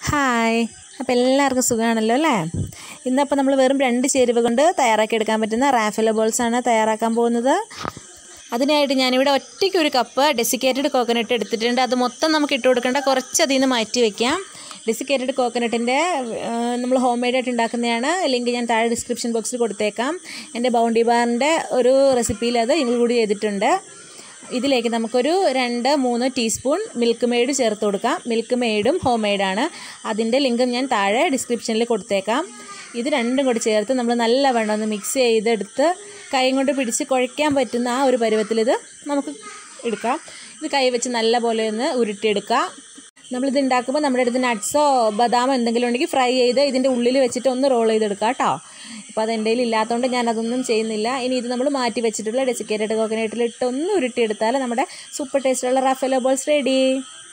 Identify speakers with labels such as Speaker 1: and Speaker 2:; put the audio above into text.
Speaker 1: hi അപ്പോൾ എല്ലാവർക്കും സുഖമാണല്ലോ അല്ലേ ഇന്നപ്പോൾ നമ്മൾ വെറും രണ്ട് ചേരുവ കൊണ്ട് തയ്യാറാക്കി എടുക്കാൻ പറ്റുന്ന റാഫല ബോൾസ് ആണ് തയ്യാറാക്കാൻ പോകുന്നത് അതിനായിട്ട് ഞാനിവിടെ ഒറ്റയ്ക്ക് ഒരു കപ്പ് ഡെസിക്കേറ്റഡ് കോക്കനട്ട് എടുത്തിട്ടുണ്ട് അത് മൊത്തം നമുക്ക് ഇട്ട് കൊടുക്കേണ്ട കുറച്ച് അതിൽ നിന്ന് മാറ്റി വയ്ക്കാം ഡെസിക്കേറ്റഡ് കോക്കനട്ടിൻ്റെ നമ്മൾ ഹോം മെയ്ഡായിട്ട് ഉണ്ടാക്കുന്നതാണ് ലിങ്ക് ഞാൻ താഴെ ഡിസ്ക്രിപ്ഷൻ ബോക്സിൽ കൊടുത്തേക്കാം എൻ്റെ ബൗണ്ടി ബാറിൻ്റെ ഒരു റെസിപ്പിയിൽ അത് ഇൻക്ലൂഡ് ചെയ്തിട്ടുണ്ട് ഇതിലേക്ക് നമുക്കൊരു രണ്ട് മൂന്ന് ടീസ്പൂൺ മിൽക്ക് മെയ്ഡ് ചേർത്ത് കൊടുക്കാം മിൽക്ക് മെയ്ഡും ഹോം മെയ്ഡാണ് അതിൻ്റെ ലിങ്കും ഞാൻ താഴെ ഡിസ്ക്രിപ്ഷനിൽ കൊടുത്തേക്കാം ഇത് രണ്ടും കൂടി ചേർത്ത് നമ്മൾ നല്ലവണ്ണം ഒന്ന് മിക്സ് ചെയ്തെടുത്ത് കൈ കൊണ്ട് പിടിച്ച് കുഴയ്ക്കാൻ പറ്റുന്ന ആ ഒരു പരുവത്തിൽ ഇത് നമുക്ക് എടുക്കാം ഇത് കൈ വെച്ച് നല്ല പോലെ ഒന്ന് ഉരുട്ടിയെടുക്കാം നമ്മളിത് ഉണ്ടാക്കുമ്പോൾ നമ്മുടെ അടുത്ത് നട്ട്സോ ബദാമോ എന്തെങ്കിലും ഉണ്ടെങ്കിൽ ഫ്രൈ ചെയ്ത് ഇതിൻ്റെ ഉള്ളിൽ വെച്ചിട്ട് ഒന്ന് റോൾ ചെയ്തെടുക്കാം കേട്ടോ അപ്പോൾ അത് എൻ്റെ കയ്യിൽ ഇല്ലാത്തതുകൊണ്ട് ഞാൻ അതൊന്നും ചെയ്യുന്നില്ല ഇനി ഇത് നമ്മൾ മാറ്റി വെച്ചിട്ടുള്ള ഡെസിക്കേറ്റഡ് കോക്കനട്ടിൽ ഇട്ട് ഒന്ന് ഉരുട്ടിയെടുത്താൽ നമ്മുടെ സൂപ്പർ ടേസ്റ്റുള്ള റഫേലോ ബോൾസ് റെഡി